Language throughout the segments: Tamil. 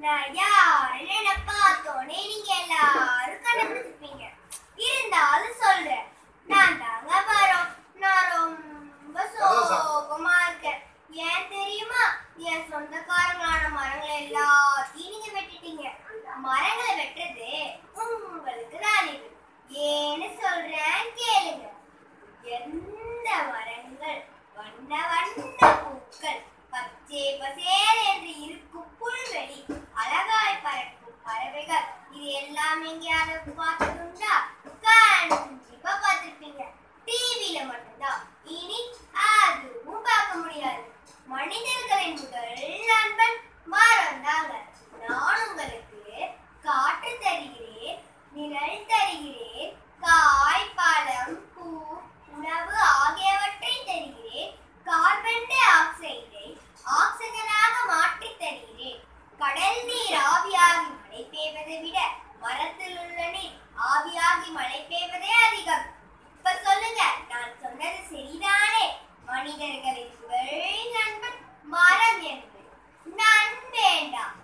நான் யாருன்னு என்ன பார்த்தோன்னே நீங்க எல்லாரும் கண்டுபிடிச்சிருப்பீங்க இருந்தாலும் சொல்றேன் நான் தாங்க வரோம் நான் ரொம்ப சோகமா இருக்கேன் ஏன் தெரியுமா என் சொந்தக்காரங்களான மரங்களை எல்லாத்தையும் நீங்க வெட்டிட்டீங்க மரங்களை வெட்டுறது உங்களுக்கு தான் இது ஏன்னு சொல்றேன் கேளுங்க எந்த மரங்கள் வண்ண வண்ண பூக்கள் பச்சை பசேல் என்று இருக்கும் புல்வெளி அழகாய் பறக்கும் பறவைகள் இது எல்லாம் எங்கேயாவது பார்த்ததுண்டா கண்டிப்பா பார்த்திருப்பீங்க டிவியில மட்டும்தான் இனி அதுவும் பார்க்க முடியாது மனிதர்களின் முதல் நண்பன் மரம் தாங்க நான் உங்களுக்கு காற்று தருகிறேன் நிழல் தருகிறேன் காய் பழம் பூ உணவு ஆகியவற்றை தருகிறேன் கார்பன் டை ஆக்சைடை ஆக்சிஜனாக மாற்றி தருகிறேன் கடல் நீர் ஆவியாகி மழை பெய்வதை விட மரத்தில் உள்ள நீர் ஆவியாகி மழை பெய்வதே அதிகம் இப்ப சொல்லுங்க நான் சொன்னது சரிதானே மனிதர்களின் முதல் நண்பன் மரம் என்று நான் வேண்டாம்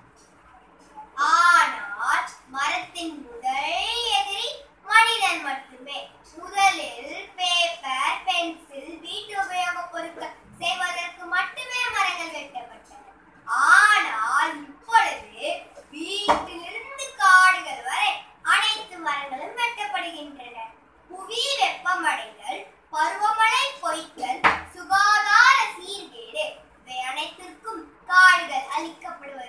ஆனால் மரத்தின் முதல் எதிரி மனிதன் மட்டுமே முதலில் பேப்பர் பென்சில் வீட்டு உபயோகப் பொருட்கள் செய்வதற்கு மட்டுமே மரங்கள் வெட்டப்பட்டன ஆனால் இப்பொழுது வீட்டிலிருந்து காடுகள் வரை அனைத்து மரங்களும் வெட்டப்படுகின்றன புவி வெப்பமடைதல் பருவமழை பொய்த்தல் சுகாதார சீர்கேடு இவை அனைத்திற்கும் காடுகள் அழிக்கப்படுவதால்